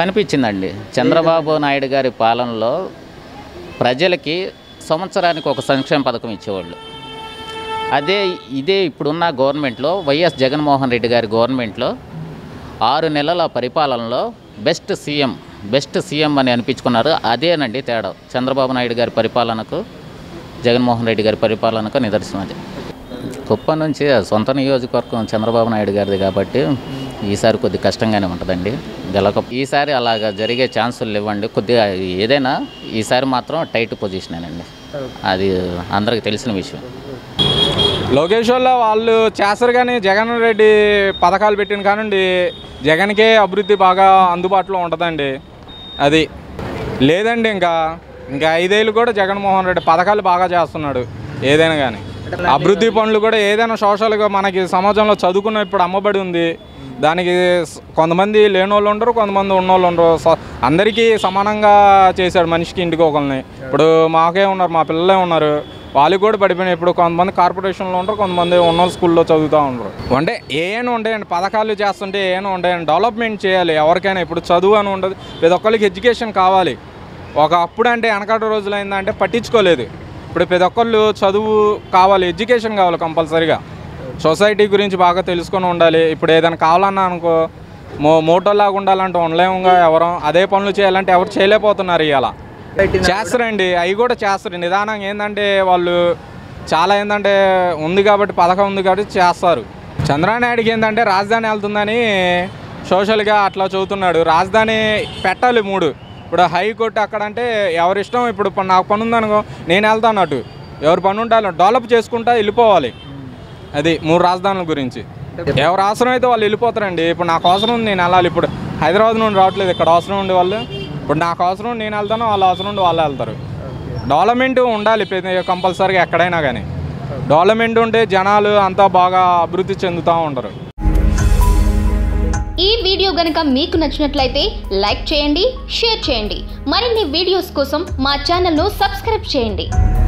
కనిపించిందండి చంద్రబాబు నాయుడు గారి పాలనలో ప్రజలకి సంవత్సరానికి ఒక సంక్షేమ పథకం ఇచ్చేవాళ్ళు అదే ఇదే ఇప్పుడున్న గవర్నమెంట్లో వైఎస్ జగన్మోహన్ రెడ్డి గారి గవర్నమెంట్లో ఆరు నెలల పరిపాలనలో బెస్ట్ సీఎం బెస్ట్ సీఎం అని అనిపించుకున్నారు అదేనండి తేడా చంద్రబాబు నాయుడు గారి పరిపాలనకు జగన్మోహన్ రెడ్డి గారి పరిపాలనకు నిదర్శనం అది కుప్పం నుంచి సొంత నియోజకవర్గం చంద్రబాబు నాయుడు గారిది కాబట్టి ఈసారి కొద్ది కష్టంగానే ఉంటుందండి గెలక ఈసారి అలాగా జరిగే ఛాన్సులు ఇవ్వండి కొద్దిగా ఏదైనా ఈసారి మాత్రం టైట్ పొజిషనేనండి అది అందరికీ తెలిసిన విషయం లోకేష్ వాళ్ళ వాళ్ళు చేస్తారు కానీ జగన్ రెడ్డి పథకాలు పెట్టిన కానుండి జగన్కే అభివృద్ధి బాగా అందుబాటులో ఉంటుందండి అది లేదండి ఇంకా ఇంకా ఐదేళ్ళు కూడా జగన్మోహన్ రెడ్డి పథకాలు బాగా చేస్తున్నాడు ఏదైనా కానీ అభివృద్ధి పనులు కూడా ఏదైనా సోషల్గా మనకి సమాజంలో చదువుకున్న ఇప్పుడు అమ్మబడి ఉంది దానికి స- కొంతమంది లేని వాళ్ళు ఉండరు కొంతమంది ఉన్నోళ్ళు ఉండరు స- అందరికీ సమానంగా చేశాడు మనిషికి ఇంటికి ఒకరిని ఇప్పుడు మాకే ఉన్నారు మా పిల్లలే ఉన్నారు వాళ్ళకి కూడా పడిపోయినాయి ఇప్పుడు కొంతమంది కార్పొరేషన్లో ఉంటారు కొంతమంది ఉన్న స్కూల్లో చదువుతూ ఉంటారు అంటే ఏమైనా ఉంటాయండి పథకాలు చేస్తుంటే ఏమైనా ఉంటాయండి డెవలప్మెంట్ చేయాలి ఎవరికైనా ఇప్పుడు చదువు అని ఉండదు ప్రతి ఒక్కరికి ఎడ్యుకేషన్ కావాలి ఒక అప్పుడు అంటే వెనకటి రోజులు అయిందంటే పట్టించుకోలేదు ఇప్పుడు ప్రతి ఒక్కళ్ళు చదువు కావాలి ఎడ్యుకేషన్ కావాలి కంపల్సరీగా సొసైటీ గురించి బాగా తెలుసుకొని ఉండాలి ఇప్పుడు ఏదైనా కావాలన్నా అనుకో మో మోటోలాగా ఉండాలంటే ఉండలేముగా ఎవరు అదే పనులు చేయాలంటే ఎవరు చేయలేకపోతున్నారు ఇవాళ చేస్తారండి అవి కూడా చేస్తారు నిదానంగా ఏంటంటే వాళ్ళు చాలా ఏంటంటే ఉంది కాబట్టి పథకం ఉంది కాబట్టి చేస్తారు చంద్రబాబు నాయుడుకి ఏంటంటే రాజధాని వెళ్తుందని సోషల్గా అట్లా చదువుతున్నాడు రాజధాని పెట్టాలి మూడు ఇప్పుడు హైకోర్టు అక్కడ అంటే ఎవరిష్టం ఇప్పుడు ప- నాకు పని ఉందనుకో నేను వెళ్తాను అటు ఎవరి పని ఉండాలి డెవలప్ చేసుకుంటా వెళ్ళిపోవాలి అది మూడు రాజధానుల గురించి ఎవరు అవసరం అయితే వాళ్ళు వెళ్ళిపోతారండి ఇప్పుడు నాకు అవసరం ఉంది నేను వెళ్ళాలి ఇప్పుడు హైదరాబాద్ నుండి రావట్లేదు ఇక్కడ అవసరం ఉండే వాళ్ళు ఇప్పుడు నాకు అవసరం ఉంది నేను వెళ్తాను వాళ్ళ అవసరం ఉండి వాళ్ళు వెళ్తారు డెవలప్మెంట్ ఉండాలి కంపల్సరీగా ఎక్కడైనా కానీ డెవలప్మెంట్ ఉంటే జనాలు అంతా బాగా అభివృద్ధి చెందుతూ ఉంటారు ఈ వీడియో గనుక మీకు నచ్చినట్లయితే లైక్ చేయండి షేర్ చేయండి మరిన్ని వీడియోస్ కోసం మా ఛానల్ను సబ్స్క్రైబ్ చేయండి